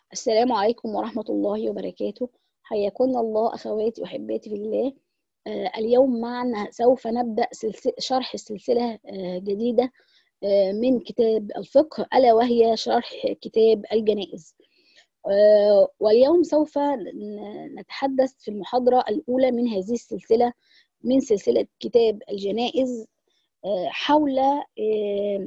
السلام عليكم ورحمة الله وبركاته حياكم الله أخواتي وأحباتي في الله آه اليوم معنا سوف نبدأ سلسلة شرح السلسلة آه جديدة آه من كتاب الفقه ألا وهي شرح كتاب الجنائز آه واليوم سوف نتحدث في المحاضرة الأولى من هذه السلسلة من سلسلة كتاب الجنائز آه حول آه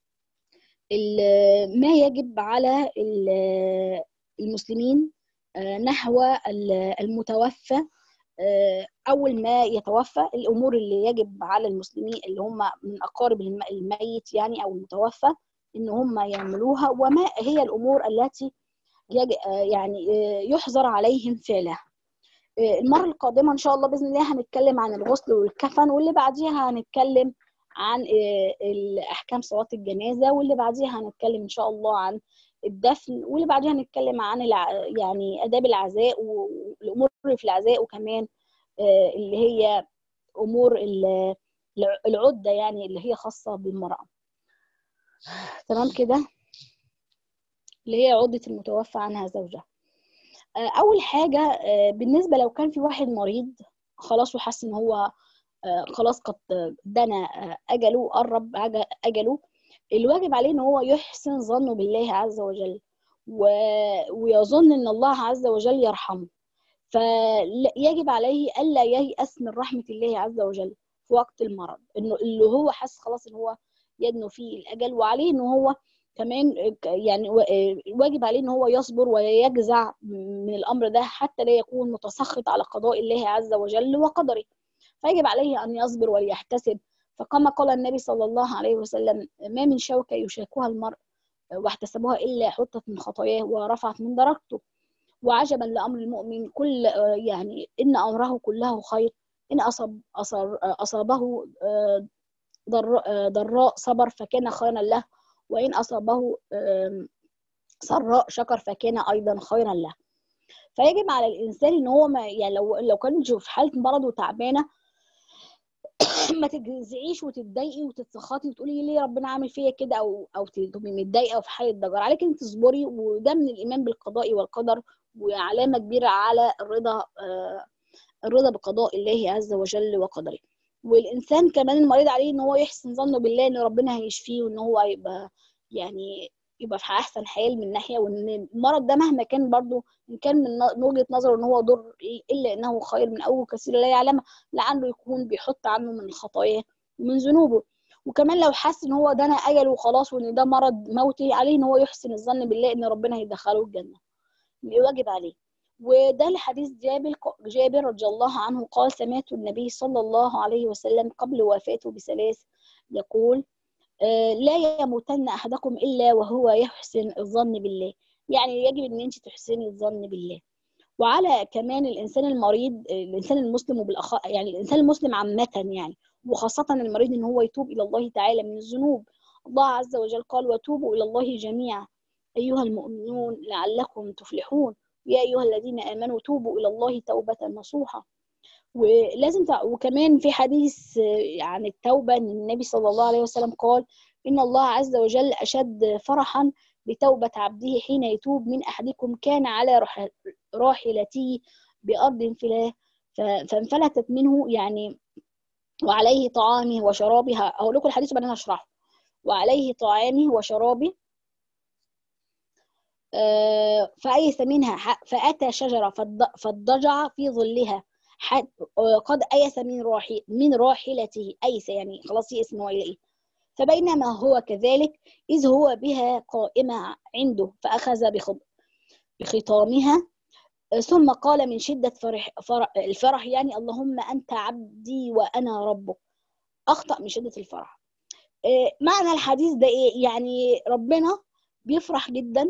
ما يجب على المسلمين نحو المتوفى أول ما يتوفى الأمور اللي يجب على المسلمين اللي هم من أقارب الميت يعني أو المتوفى إن هم يعملوها وما هي الأمور التي يعني يحظر عليهم فعلها المرة القادمة إن شاء الله بإذن الله هنتكلم عن الغسل والكفن واللي بعديها هنتكلم عن احكام صلاه الجنازه واللي بعديها هنتكلم ان شاء الله عن الدفن واللي بعديها هنتكلم عن الع... يعني اداب العزاء والامور في العزاء وكمان اللي هي امور العده يعني اللي هي خاصه بالمراه تمام كده اللي هي عده المتوفى عنها زوجها اول حاجه بالنسبه لو كان في واحد مريض خلاص وحس ان هو خلاص قد دنا اجله قرب اجله الواجب عليه ان هو يحسن ظنه بالله عز وجل و... ويظن ان الله عز وجل يرحمه فيجب عليه الا ييأس من رحمه الله عز وجل في وقت المرض انه اللي هو حس خلاص ان هو يدنو فيه الاجل وعليه ان هو كمان يعني واجب عليه ان هو يصبر ويجزع من الامر ده حتى لا يكون متسخط على قضاء الله عز وجل وقدره فيجب عليه أن يصبر وليحتسب فكما قال النبي صلى الله عليه وسلم ما من شوكة يشاكها المرء واحتسبها إلا حطت من خطاياه ورفعت من درجته وعجبا لأمر المؤمن كل يعني إن أمره كله خير إن أصاب أصابه ضراء صبر فكان خيرا له وإن أصابه سراء شكر فكان أيضا خيرا له فيجب على الإنسان إن هو ما يعني لو لو كان في حالة مرض وتعبانة ما تجزعيش وتتضايقي وتتسخطي وتقولي ليه ربنا عامل فيا كده او او تبقي متضايقه وفي حاله ضجر عليك انت تصبري وده من الايمان بالقضاء والقدر وعلامه كبيره على الرضا آه الرضا بقضاء الله عز وجل وقدره والانسان كمان المريض عليه ان هو يحسن ظنه بالله ان ربنا هيشفيه وان هو هيبقى يعني يبقى في احسن حال من ناحيه وان المرض ده مهما كان برضو ان كان من وجهه نظره ان هو ضر الا انه خير من اول كثير لا يعلم لعله يكون بيحط عنه من خطاياه ومن ذنوبه وكمان لو حس ان هو دنا اجله وخلاص وان ده مرض موتي عليه ان هو يحسن الظن بالله ان ربنا هيدخله الجنه واجب عليه وده لحديث جابر جابر رضي الله عنه قال سمعت النبي صلى الله عليه وسلم قبل وفاته بثلاث يقول لا يموتن احدكم الا وهو يحسن الظن بالله يعني يجب ان انت تحسني الظن بالله وعلى كمان الانسان المريض الانسان المسلم وبالاخص يعني الانسان المسلم عامه يعني وخاصه المريض ان هو يتوب الى الله تعالى من الذنوب الله عز وجل قال وتوبوا الى الله جميعا ايها المؤمنون لعلكم تفلحون يا ايها الذين امنوا توبوا الى الله توبه نصوحا ولازم تع... وكمان في حديث عن التوبة أن النبي صلى الله عليه وسلم قال إن الله عز وجل أشد فرحا بتوبة عبده حين يتوب من أحدكم كان على رح... راحلته بأرض فلاه ف... فانفلتت منه يعني وعليه طعامه وشرابه أقول لكم الحديث وبعدين هشرحه وعليه طعامه وشرابه آه فأيس منها فأتى شجرة فاضطجع في ظلها قد أيس من راحل من راحلته أيس يعني خلاص يئس إن هو يلاقيه فبينما هو كذلك إذ هو بها قائمة عنده فأخذ بخط بخطامها ثم قال من شدة فرح, فرح الفرح يعني اللهم أنت عبدي وأنا ربك أخطأ من شدة الفرح معنى الحديث ده إيه؟ يعني ربنا بيفرح جدا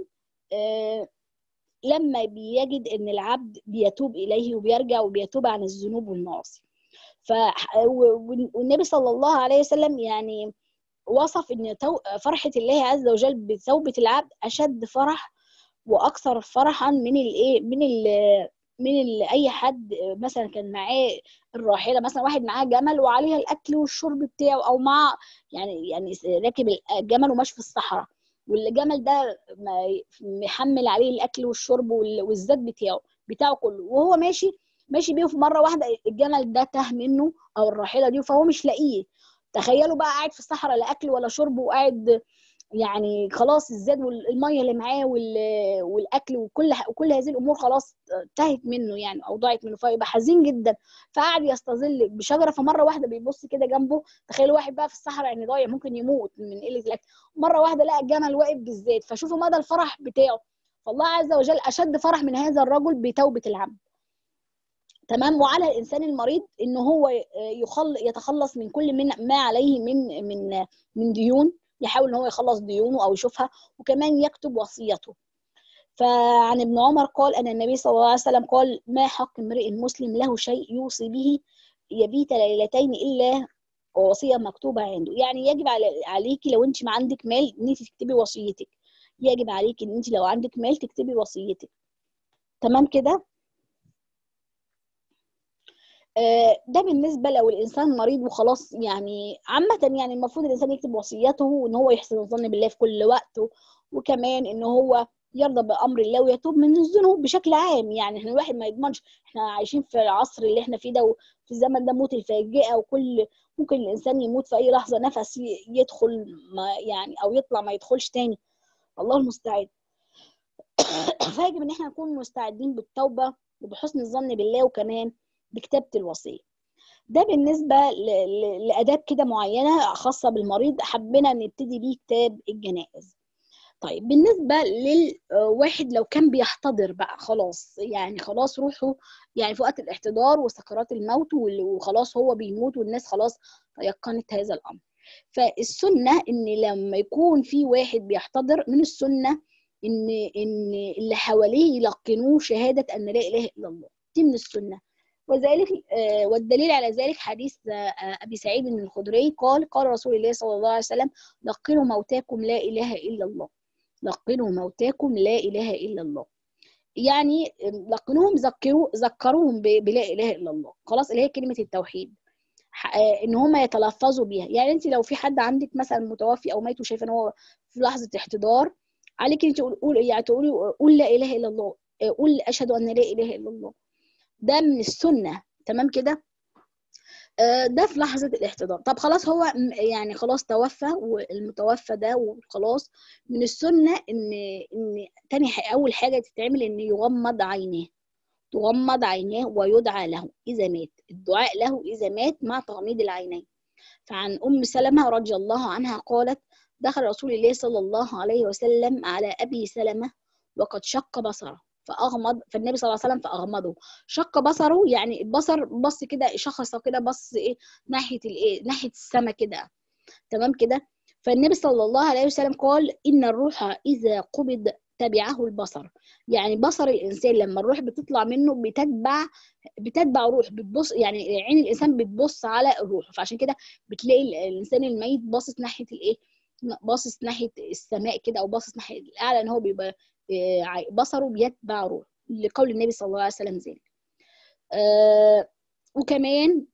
لما بيجد ان العبد بيتوب اليه وبيرجع وبيتوب عن الذنوب والمعاصي ف والنبي صلى الله عليه وسلم يعني وصف ان فرحه الله عز وجل بتوبه العبد اشد فرح واكثر فرحا من الايه من ال من ال اي حد مثلا كان معاه الراحله مثلا واحد معاه جمل وعليها الاكل والشرب بتاعه او مع يعني يعني راكب الجمل وماشي في الصحراء والجمل ده محمل عليه الاكل والشرب والزاد بتاعه بتاعه كله وهو ماشي ماشي بيه في مره واحده الجمل ده تاه منه او الراحله دي فهو مش لاقيه تخيلوا بقى قاعد في الصحراء لا اكل ولا شرب وقاعد يعني خلاص الزاد والميه اللي معاه والاكل وكل وكل هذه الامور خلاص تهت منه يعني او ضاعت منه فيبقى حزين جدا فقعد يستظل بشجره فمره واحده بيبص كده جنبه تخيل واحد بقى في الصحراء يعني ضايع ممكن يموت من قله الاكل مره واحده لقى الجمل واقف بالزاد فشوفوا مدى الفرح بتاعه فالله عز وجل اشد فرح من هذا الرجل بتوبه العبد تمام وعلى الانسان المريض ان هو يخل يتخلص من كل من ما عليه من من من ديون يحاول ان هو يخلص ديونه او يشوفها وكمان يكتب وصيته فعن ابن عمر قال ان النبي صلى الله عليه وسلم قال ما حق امرئ مسلم له شيء يوصي به يبيت ليلتين الا وصيه مكتوبه عنده يعني يجب عليكي لو انت ما عندك مال ان انت تكتبي وصيتك يجب عليكي ان انت لو عندك مال تكتبي وصيتك تمام كده ده بالنسبه لو الانسان مريض وخلاص يعني عامه يعني المفروض الانسان يكتب وصيته وان هو يحسن الظن بالله في كل وقت وكمان ان هو يرضى بامر الله ويتوب من الذنوب بشكل عام يعني احنا الواحد ما يضمنش احنا عايشين في العصر اللي احنا فيه ده وفي الزمن ده موت الفاجئه وكل ممكن الانسان يموت في اي لحظه نفس يدخل ما يعني او يطلع ما يدخلش تاني الله المستعان فيجب ان احنا نكون مستعدين بالتوبه وبحسن الظن بالله وكمان بكتابة الوصية ده بالنسبة لأداب كده معينة خاصة بالمريض حبينا نبتدي بيه كتاب الجنائز طيب بالنسبة للواحد لو كان بيحتضر بقى خلاص يعني خلاص روحه يعني في وقت الاحتضار وسكرات الموت وخلاص هو بيموت والناس خلاص تيقنت هذا الأمر فالسنة إن لما يكون في واحد بيحتضر من السنة إن إن اللي حواليه يلقنوه شهادة أن لا إله إلا الله دي من السنة وذلك والدليل على ذلك حديث ابي سعيد الخدري قال قال رسول الله صلى الله عليه وسلم لقنوا موتاكم لا اله الا الله لقنوا موتاكم لا اله الا الله يعني لقنوهم ذكروا ذكروهم بلا اله الا الله خلاص اللي هي كلمه التوحيد ان هم يتلفظوا بيها يعني انت لو في حد عندك مثلا متوفي او ميت وشايفه ان هو في لحظه احتضار عليك انت تقول يعني تقولي قول لا اله الا الله قول اشهد ان لا اله الا الله ده من السنه تمام كده ده في لحظه الاحتضار طب خلاص هو يعني خلاص توفى والمتوفى ده وخلاص من السنه ان ان تاني حاجة اول حاجه تتعمل ان يغمض عينيه تغمض عينيه ويدعى له اذا مات الدعاء له اذا مات مع تغميض العينين فعن ام سلمه رضي الله عنها قالت دخل رسول الله صلى الله عليه وسلم على ابي سلمه وقد شق بصره فاغمض فالنبي صلى الله عليه وسلم فاغمضه شق بصره يعني البصر بص كده شخص كده بص ايه ناحيه الايه ناحيه السماء كده تمام كده فالنبي صلى الله عليه وسلم قال ان الروح اذا قبض تبعه البصر يعني بصر الانسان لما الروح بتطلع منه بتتبع بتتبع روح بتبص يعني عين الانسان بتبص على الروح فعشان كده بتلاقي الانسان الميت باصص ناحيه الايه باصص ناحيه السماء كده او باصص ناحيه الاعلى ان هو بيبقى بصره بيتبع روح لقول النبي صلى الله عليه وسلم ذلك آه وكمان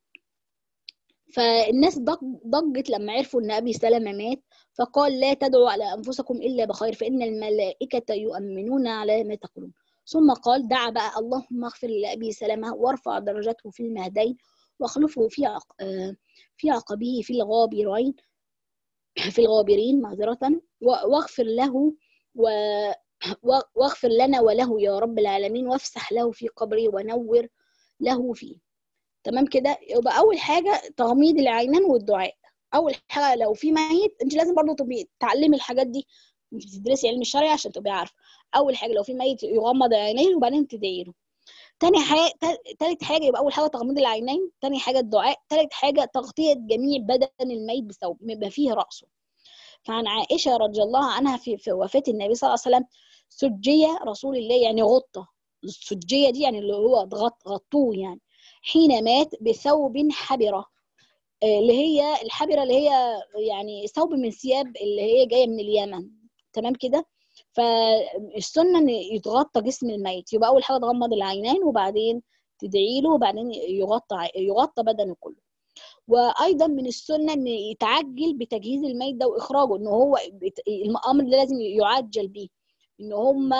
فالناس ضجت لما عرفوا ان ابي سلمة مات فقال لا تدعوا على انفسكم الا بخير فان الملائكه يؤمنون على ما تقولون ثم قال دعا بقى اللهم اغفر لابي سلمة وارفع درجته في المهدين واخلفه في عق... في عقبه في الغابرين في الغابرين معذرة واغفر له و واغفر لنا وله يا رب العالمين وافسح له في قبره ونور له فيه تمام كده يبقى اول حاجه تغميض العينين والدعاء اول حاجه لو في ميت انت لازم برضو تبقي تعلمي الحاجات دي انت بتدرسي علم الشرع عشان تبقي عارفه اول حاجه لو في ميت يغمض عينيه وبعدين تدعي له تاني حاجه تالت حاجه يبقى اول حاجه تغميض العينين تاني حاجه الدعاء تالت حاجه تغطيه جميع بدن الميت بثوب يبقى فيه راسه فعن عائشه رضي الله عنها في, في وفاه النبي صلى الله عليه وسلم سجيه رسول الله يعني غطه السجيه دي يعني اللي هو غط غطوه يعني حين مات بثوب حبره اللي هي الحبره اللي هي يعني ثوب من ثياب اللي هي جايه من اليمن تمام كده فالسنه ان يتغطى جسم الميت يبقى اول حاجه تغمض العينين وبعدين تدعي له وبعدين يغطى يغطى بدنه كله وايضا من السنه ان يتعجل بتجهيز الميت ده واخراجه ان هو الامر ده لازم يعجل بيه ان هم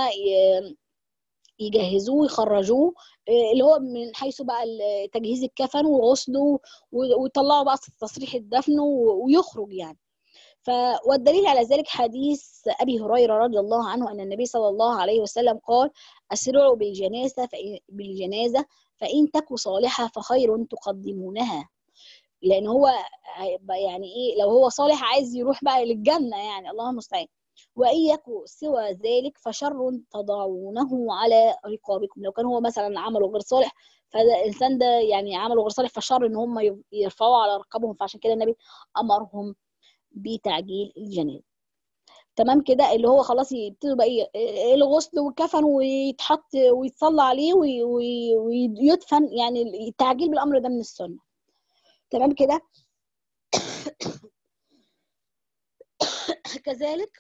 يجهزوه ويخرجوه اللي هو من حيث بقى تجهيز الكفن وغسله ويطلعوا بقى تصريح الدفن ويخرج يعني ف والدليل على ذلك حديث ابي هريره رضي الله عنه ان النبي صلى الله عليه وسلم قال اسرعوا بالجنازه فإن بالجنازه فان تك صالحه فخير تقدمونها لان هو يعني ايه لو هو صالح عايز يروح بقى للجنه يعني الله المستعان وإن يكن سوى ذلك فشر تضعونه على رقابكم لو كان هو مثلا عمله غير صالح فالإنسان ده يعني عمله غير صالح فشر إن هم يرفعوا على رقابهم فعشان كده النبي أمرهم بتعجيل الجنازة تمام كده اللي هو خلاص يبتدوا بقى ايه الغسل والكفن ويتحط ويتصلى عليه ويدفن يعني التعجيل بالامر ده من السنه تمام كده كذلك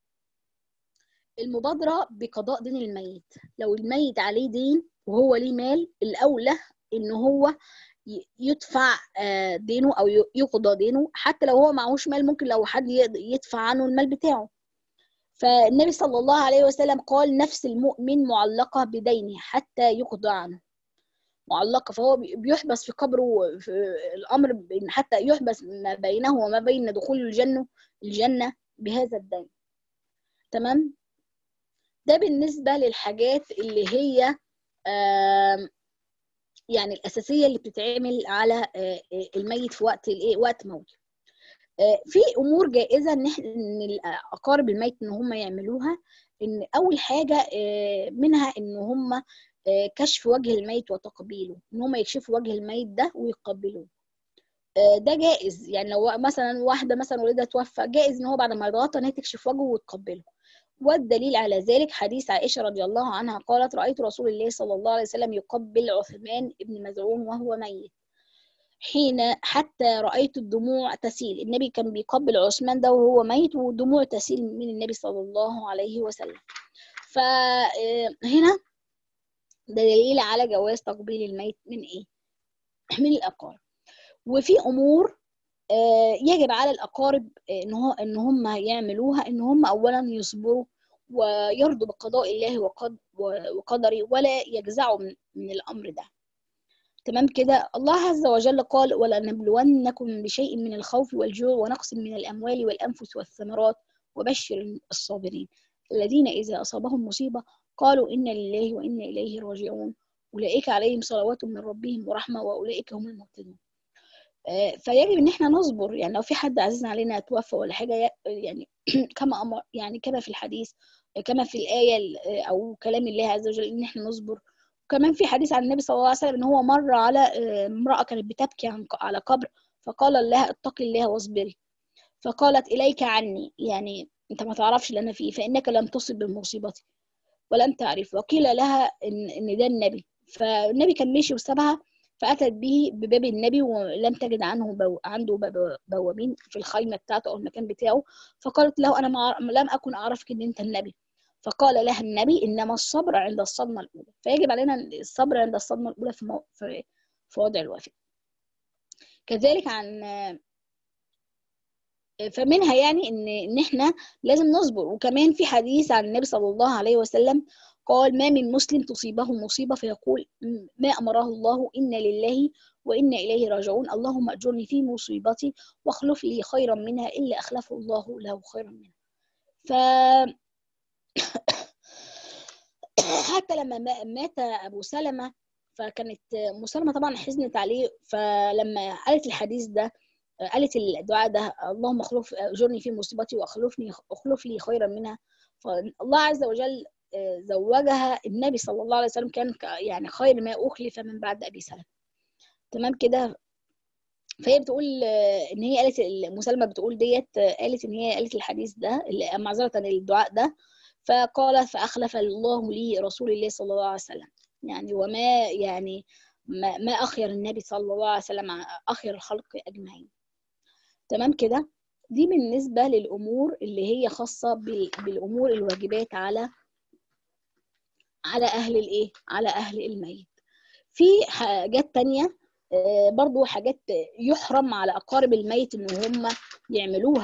المبادرة بقضاء دين الميت لو الميت عليه دين وهو ليه مال الأولى إن هو يدفع دينه أو يقضى دينه حتى لو هو معهوش مال ممكن لو حد يدفع عنه المال بتاعه فالنبي صلى الله عليه وسلم قال نفس المؤمن معلقة بدينه حتى يقضى عنه معلقة فهو بيحبس في قبره في الأمر حتى يحبس ما بينه وما بين دخول الجنة الجنة بهذا الدين تمام ده بالنسبة للحاجات اللي هي يعني الأساسية اللي بتتعمل على الميت في وقت الايه وقت موته في امور جائزه ان احنا ان اقارب الميت ان هم يعملوها ان اول حاجه منها ان هم كشف وجه الميت وتقبيله ان هم يكشفوا وجه الميت ده ويقبلوه ده جائز يعني لو مثلا واحده مثلا والدها توفى جائز ان هو بعد ما يتغطى ان هي تكشف وجهه وتقبله والدليل على ذلك حديث عائشه رضي الله عنها قالت رايت رسول الله صلى الله عليه وسلم يقبل عثمان بن مزعون وهو ميت حين حتى رأيت الدموع تسيل النبي كان بيقبل عثمان ده وهو ميت ودموع تسيل من النبي صلى الله عليه وسلم فهنا دليل على جواز تقبيل الميت من ايه من الأقارب وفي أمور يجب على الأقارب إن هو إن هم يعملوها إن هم أولا يصبروا ويرضوا بقضاء الله وقدره ولا يجزعوا من الأمر ده تمام كده الله عز وجل قال ولنبلونكم بشيء من الخوف والجوع ونقص من الأموال والأنفس والثمرات وبشر الصابرين الذين إذا أصابهم مصيبة قالوا إنا لله وإنا إليه راجعون أولئك عليهم صلوات من ربهم ورحمة وأولئك هم المهتدون فيجب ان احنا نصبر يعني لو في حد عزيز علينا توفى ولا حاجه يعني كما امر يعني كما في الحديث كما في الايه او كلام الله عز وجل ان احنا نصبر وكمان في حديث عن النبي صلى الله عليه وسلم ان هو مر على امراه كانت بتبكي عن على قبر فقال لها اتقي الله واصبري فقالت اليك عني يعني انت ما تعرفش اللي انا فيه فانك لم تصب بمصيبتي ولم تعرف وقيل لها ان ان ده النبي فالنبي كان ماشي وسابها فأتت به بباب النبي ولم تجد عنه بو... عنده بوابين في الخيمة بتاعته أو المكان بتاعه فقالت له أنا مع... لم أكن أعرفك إن أنت النبي فقال لها النبي إنما الصبر عند الصدمة الأولى فيجب علينا الصبر عند الصدمة الأولى في, مو... في... في وضع الوفاة كذلك عن فمنها يعني ان ان احنا لازم نصبر وكمان في حديث عن النبي صلى الله عليه وسلم قال ما من مسلم تصيبه مصيبة فيقول ما أمره الله إن لله وإنا إليه راجعون اللهم أجرني في مصيبتي واخلف لي خيرا منها إلا أخلفه الله له خيرا منها ف حتى لما مات أبو سلمة فكانت مسلمة طبعا حزنت عليه فلما قالت الحديث ده قالت الدعاء ده اللهم اخلف اجرني في مصيبتي واخلفني اخلف لي خيرا منها فالله عز وجل زوجها النبي صلى الله عليه وسلم كان يعني خير ما أخلف من بعد أبي سلمة تمام كده فهي بتقول ان هي قالت مسلمه بتقول ديت قالت ان هي قالت الحديث ده معذره الدعاء ده فقالت فاخلف الله لي رسول الله صلى الله عليه وسلم يعني وما يعني ما, ما اخير النبي صلى الله عليه وسلم اخير الخلق اجمعين تمام كده دي بالنسبه للامور اللي هي خاصه بالامور الواجبات على على أهل الإيه؟ على أهل الميت. في حاجات تانية برضو حاجات يحرم على أقارب الميت إن هم يعملوها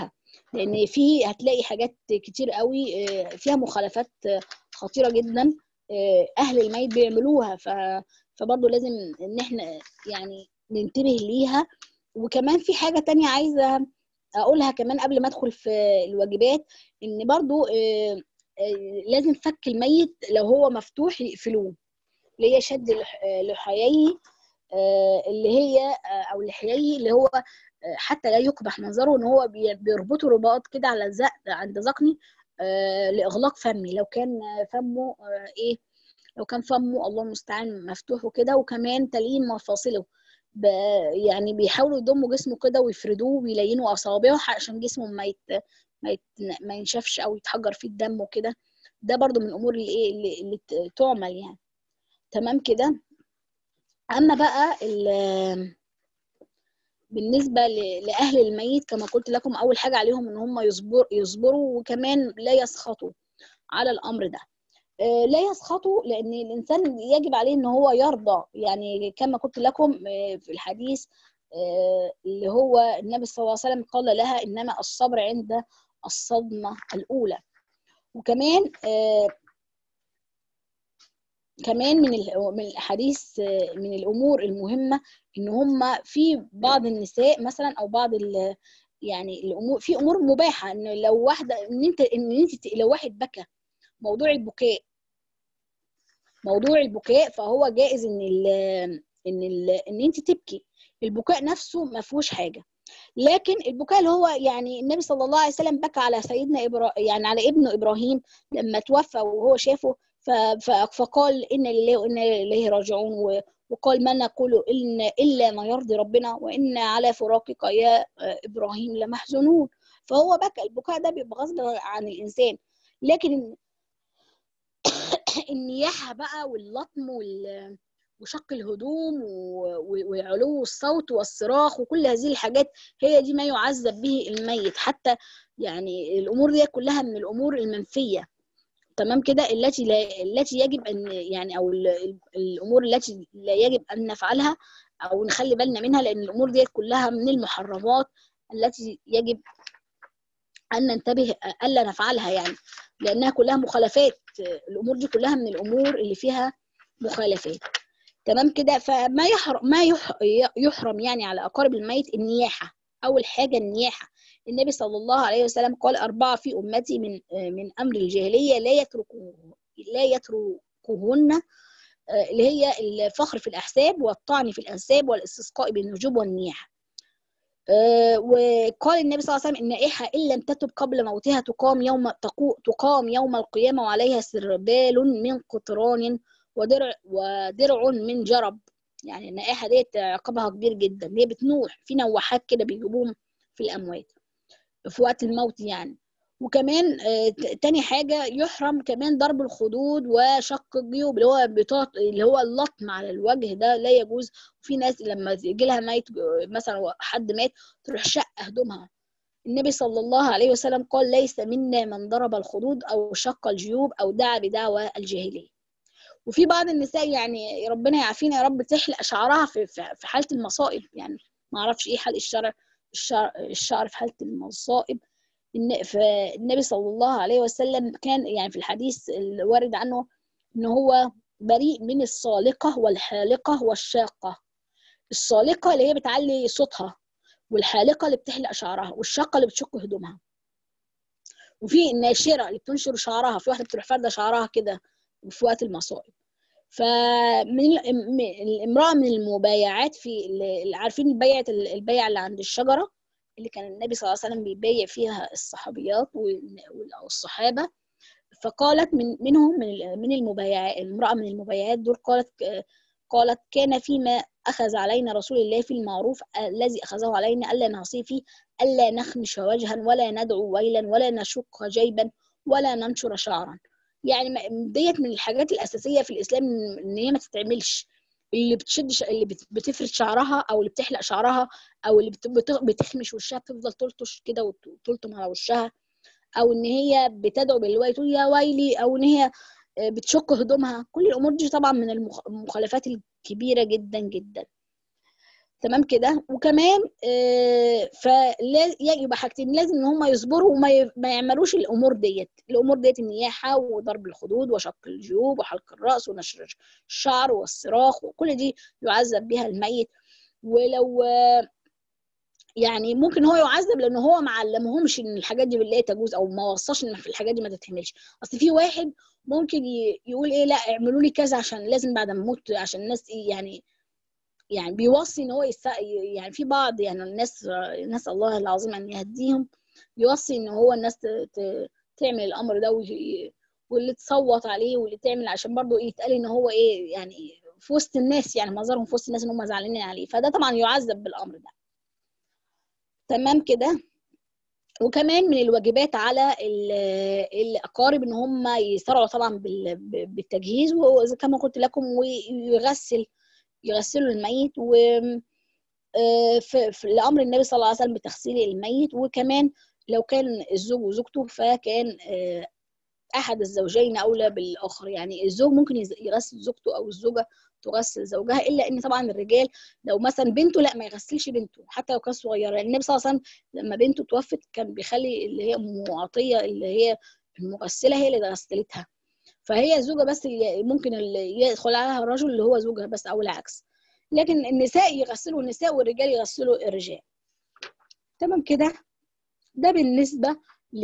لان في هتلاقي حاجات كتير قوي فيها مخالفات خطيره جدا اهل الميت بيعملوها ف فبرضه لازم ان احنا يعني ننتبه ليها وكمان في حاجه تانية عايزه اقولها كمان قبل ما ادخل في الواجبات ان برضو لازم فك الميت لو هو مفتوح يقفلوه اللي هي شد لحييه اللي هي او لحييه اللي هو حتى لا يقبح منظره ان هو بيربطوا رباط كده على زق عند ذقني لاغلاق فمي لو كان فمه ايه لو كان فمه الله المستعان مفتوح وكده وكمان تليين مفاصله يعني بيحاولوا يضموا جسمه كده ويفردوه ويلينوا اصابعه عشان جسمه ما يت... ما, يت... ما ينشفش او يتحجر فيه الدم وكده ده برضو من الامور اللي ايه اللي, اللي تعمل يعني تمام كده اما بقى ال... بالنسبه ل... لاهل الميت كما قلت لكم اول حاجه عليهم ان هم يصبر يصبروا وكمان لا يسخطوا على الامر ده لا يسخطوا لان الانسان يجب عليه ان هو يرضى يعني كما قلت لكم في الحديث اللي هو النبي صلى الله عليه وسلم قال لها انما الصبر عند الصدمه الاولى وكمان كمان من من الاحاديث من الامور المهمه ان هم في بعض النساء مثلا او بعض يعني الامور في امور مباحه ان لو واحده ان انت ان انت لو واحد بكى موضوع البكاء موضوع البكاء فهو جائز ان ال ان ال ان انت تبكي البكاء نفسه ما فيهوش حاجه لكن البكاء اللي هو يعني النبي صلى الله عليه وسلم بكى على سيدنا إبرا... يعني على ابنه ابراهيم لما توفى وهو شافه ف... ف... فقال ان لله وانا اليه راجعون و... وقال ما نقول إن الا ما يرضي ربنا وان على فراقك يا ابراهيم لمحزونون فهو بكى البكاء ده بيبقى غصب عن الانسان لكن النياحه بقى واللطم وال وشق الهدوم وعلو الصوت والصراخ وكل هذه الحاجات هي دي ما يعذب به الميت حتى يعني الامور دي كلها من الامور المنفيه تمام كده التي لا التي يجب ان يعني او الامور التي لا يجب ان نفعلها او نخلي بالنا منها لان الامور دي كلها من المحرمات التي يجب ان ننتبه الا نفعلها يعني لانها كلها مخالفات الامور دي كلها من الامور اللي فيها مخالفات تمام كده فما يحرم ما يحرم يعني على اقارب الميت النياحه اول حاجه النياحه النبي صلى الله عليه وسلم قال اربعه في امتي من من امر الجاهليه لا يتركوه لا يتركوهن اللي هي الفخر في الاحساب والطعن في الانساب والاستسقاء بالنجوم والنياحه وقال النبي صلى الله عليه وسلم النائحة إن لم تتب قبل موتها تقام يوم تقام يوم القيامة وعليها سربال من قطران ودرع ودرع من جرب يعني النائحة ديت عقابها كبير جدا هي بتنوح في نواحات كده بيجيبوهم في الأموات في وقت الموت يعني وكمان تاني حاجة يحرم كمان ضرب الخدود وشق الجيوب اللي هو بطاط اللي هو اللطم على الوجه ده لا يجوز وفي ناس لما يجي لها ميت مثلا حد مات تروح شق هدومها النبي صلى الله عليه وسلم قال ليس منا من ضرب الخدود أو شق الجيوب أو دعا بدعوى الجاهلية وفي بعض النساء يعني ربنا يعافينا يا رب تحلق شعرها في في حالة المصائب يعني ما اعرفش ايه حلق الشعر الشعر في حالة المصائب فالنبي صلى الله عليه وسلم كان يعني في الحديث الوارد عنه ان هو بريء من الصالقة والحالقة والشاقة الصالقة اللي هي بتعلي صوتها والحالقة اللي بتحلق شعرها والشاقة اللي بتشق هدومها وفي الناشرة اللي بتنشر شعرها في واحدة بتروح فاردة شعرها كده في وقت المصائب فمن الامرأة من المبايعات في عارفين البيعة البيعة اللي عند الشجرة اللي كان النبي صلى الله عليه وسلم بيبايع فيها الصحابيات والصحابة فقالت من منهم من من المبايعات المرأة من المبايعات دول قالت قالت كان فيما أخذ علينا رسول الله في المعروف الذي أخذه علينا ألا نعصي فيه ألا نخمش وجها ولا ندعو ويلا ولا نشق جيبا ولا ننشر شعرا يعني ديت من الحاجات الأساسية في الإسلام إن هي ما تتعملش اللي بتشد ش... اللي بتفرد شعرها او اللي بتحلق شعرها او اللي بت... بتخمش وشها بتفضل تلطش كده وتلطم على وشها او ان هي بتدعو بالويل تقول يا ويلي او ان هي بتشق هدومها كل الامور دي طبعا من المخالفات الكبيره جدا جدا تمام كده وكمان آه يبقى حاجتين لازم ان هم يصبروا وما ما يعملوش الامور ديت الامور ديت النياحه وضرب الخدود وشق الجيوب وحلق الراس ونشر الشعر والصراخ وكل دي يعذب بها الميت ولو يعني ممكن هو يعذب لان هو ما علمهمش ان الحاجات دي بالله تجوز او ما وصاش ان في الحاجات دي ما تتعملش اصل في واحد ممكن يقول ايه لا اعملوا لي كذا عشان لازم بعد ما اموت عشان الناس إيه يعني يعني بيوصي ان هو يست... يعني في بعض يعني الناس نسال الله العظيم ان يهديهم يوصي ان هو الناس ت... ت... تعمل الامر ده وي... واللي تصوت عليه واللي تعمل عشان برضه يتقال ان هو ايه يعني في وسط الناس يعني مظهرهم في وسط الناس ان هم زعلانين عليه فده طبعا يعذب بالامر ده تمام كده وكمان من الواجبات على الاقارب ان هم يسرعوا طبعا بالتجهيز وزي كما قلت لكم ويغسل يغسلوا الميت و في, في لامر النبي صلى الله عليه وسلم بتغسيل الميت وكمان لو كان الزوج وزوجته فكان احد الزوجين اولى بالاخر يعني الزوج ممكن يغسل زوجته او الزوجه تغسل زوجها الا ان طبعا الرجال لو مثلا بنته لا ما يغسلش بنته حتى لو كانت صغيره يعني النبي صلى الله عليه وسلم لما بنته توفت كان بيخلي اللي هي معطيه اللي هي المغسله هي اللي غسلتها فهي الزوجه بس اللي ممكن اللي يدخل عليها الرجل اللي هو زوجها بس او العكس لكن النساء يغسلوا النساء والرجال يغسلوا الرجال تمام كده ده بالنسبه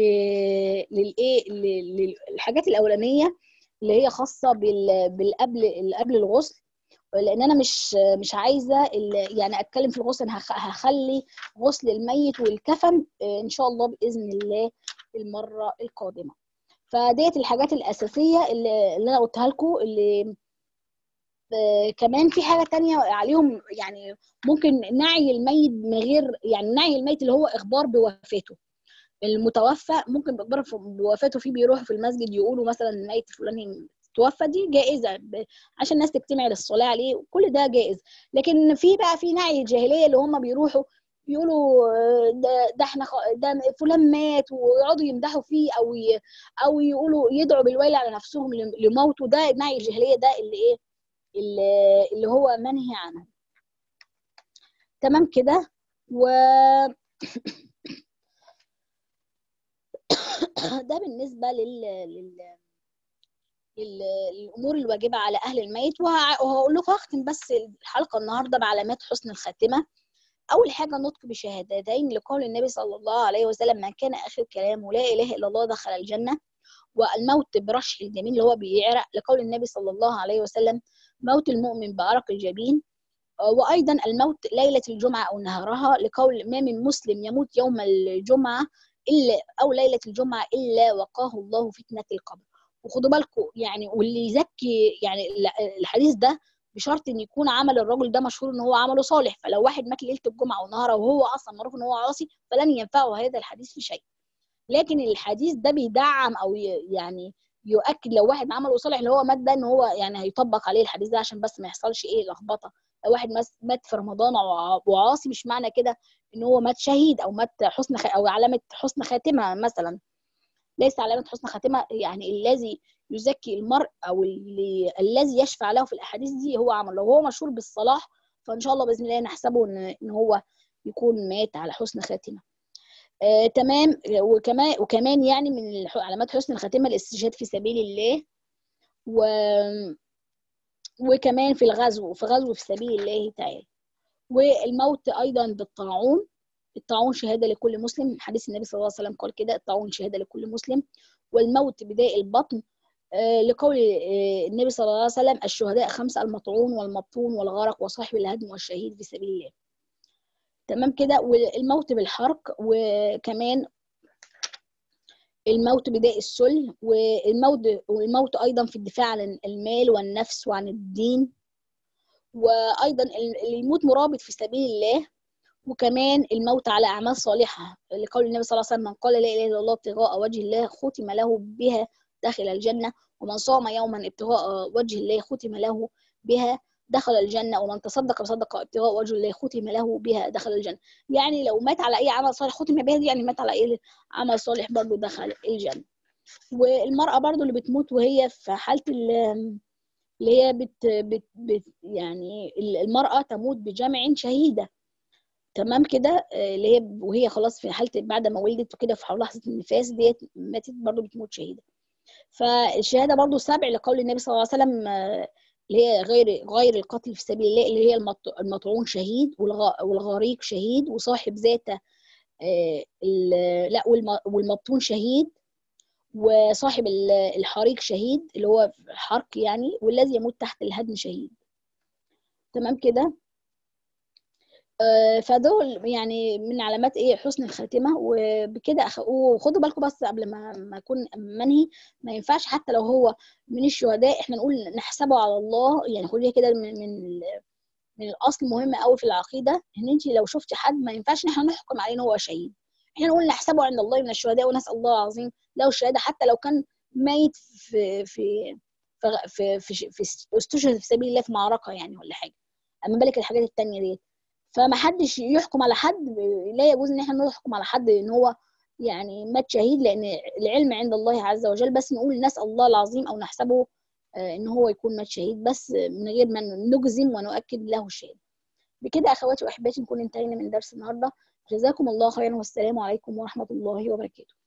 للايه للحاجات الاولانيه اللي هي خاصه بالقبل قبل الغسل لان انا مش مش عايزه يعني اتكلم في الغسل هخلي غسل الميت والكفن ان شاء الله باذن الله المره القادمه فديت الحاجات الاساسيه اللي, اللي انا قلتها لكم اللي كمان في حاجه تانية عليهم يعني ممكن نعي الميت من غير يعني نعي الميت اللي هو اخبار بوفاته المتوفى ممكن باخبار بوفاته فيه بيروحوا في المسجد يقولوا مثلا الميت الفلاني توفى دي جائزه عشان الناس تجتمع للصلاه عليه كل ده جائز لكن في بقى في نعي الجاهليه اللي هم بيروحوا يقولوا ده, ده احنا ده فلان مات ويقعدوا يمدحوا فيه او ي... او يقولوا يدعوا بالويل على نفسهم لموته ده نعي الجاهليه ده اللي ايه اللي, اللي هو منهي عنه تمام كده و ده بالنسبه لل, لل... الامور الواجبه على اهل الميت وهقول لكم هختم بس الحلقه النهارده بعلامات حسن الخاتمه اول حاجه نطق بشهادتين لقول النبي صلى الله عليه وسلم من كان اخر كلامه لا اله الا الله دخل الجنه والموت برشح الجميل اللي هو بيعرق لقول النبي صلى الله عليه وسلم موت المؤمن بعرق الجبين وايضا الموت ليله الجمعه او نهارها لقول ما من مسلم يموت يوم الجمعه الا او ليله الجمعه الا وقاه الله فتنه القبر وخدوا بالكم يعني واللي يزكي يعني الحديث ده بشرط ان يكون عمل الرجل ده مشهور ان هو عمله صالح فلو واحد مات ليله الجمعه ونهارها وهو اصلا معروف ان هو عاصي فلن ينفعه هذا الحديث في شيء لكن الحديث ده بيدعم او يعني يؤكد لو واحد عمله صالح اللي هو مات ده ان هو يعني هيطبق عليه الحديث ده عشان بس ما يحصلش ايه لخبطه لو واحد مات في رمضان وعاصي مش معنى كده ان هو مات شهيد او مات حسن خ... او علامه حسن خاتمه مثلا ليس علامه حسن خاتمه يعني الذي يزكي المرء او اللي الذي يشفع له في الاحاديث دي هو عمل لو هو مشهور بالصلاح فان شاء الله باذن الله نحسبه ان ان هو يكون مات على حسن خاتمه آه، تمام وكمان وكمان يعني من علامات حسن الخاتمه الاستشهاد في سبيل الله و وكمان في الغزو في غزو في سبيل الله تعالى والموت ايضا بالطاعون الطاعون شهاده لكل مسلم حديث النبي صلى الله عليه وسلم قال كده الطاعون شهاده لكل مسلم والموت بداء البطن آه لقول آه النبي صلى الله عليه وسلم الشهداء خمسه المطعون والمبطون والغرق وصاحب الهدم والشهيد في سبيل الله تمام كده والموت بالحرق وكمان الموت بداء السل والموت والموت ايضا في الدفاع عن المال والنفس وعن الدين وايضا اللي يموت مرابط في سبيل الله وكمان الموت على اعمال صالحه لقول النبي صلى الله عليه وسلم من قال لا اله الا الله ابتغاء وجه الله ختم له بها داخل الجنه ومن صام يوما ابتغاء وجه الله ختم له بها دخل الجنة ومن تصدق بصدقة ابتغاء وجه الله ختم له بها دخل الجنة يعني لو مات على أي عمل صالح ختم بها دي يعني مات على أي عمل صالح برضه دخل الجنة والمرأة برضه اللي بتموت وهي في حالة اللي هي بت بت بت يعني المرأة تموت بجمع شهيدة تمام كده اللي هي وهي خلاص في حالة بعد ما ولدت وكده في لحظة النفاس ديت ماتت برضو بتموت شهيدة فالشهادة برضو سبع لقول النبي صلى الله عليه وسلم اللي هي غير غير القتل في سبيل الله اللي هي المطعون شهيد والغريق شهيد وصاحب ذاته لا والمبطون شهيد وصاحب الحريق شهيد اللي هو حرق يعني والذي يموت تحت الهدم شهيد تمام كده فدول يعني من علامات ايه حسن الخاتمه وبكده أخ... وخدوا بالكم بس قبل ما ما اكون منهي ما ينفعش حتى لو هو من الشهداء احنا نقول نحسبه على الله يعني خديها كده من من من الاصل مهم قوي في العقيده ان انت لو شفتي حد ما ينفعش ان احنا نحكم عليه ان هو شهيد احنا نقول نحسبه عند الله من الشهداء ونسال الله العظيم له الشهاده حتى لو كان ميت في في في في, في, في استشهد في سبيل الله في معركه يعني ولا حاجه اما بالك الحاجات التانية ديت فما حدش يحكم على حد لا يجوز ان احنا نحكم على حد ان هو يعني مات شهيد لان العلم عند الله عز وجل بس نقول نسال الله العظيم او نحسبه ان هو يكون مات شهيد بس من غير ما نجزم ونؤكد له الشهاده بكده اخواتي واحباتي نكون انتهينا من درس النهارده جزاكم الله خيرا والسلام عليكم ورحمه الله وبركاته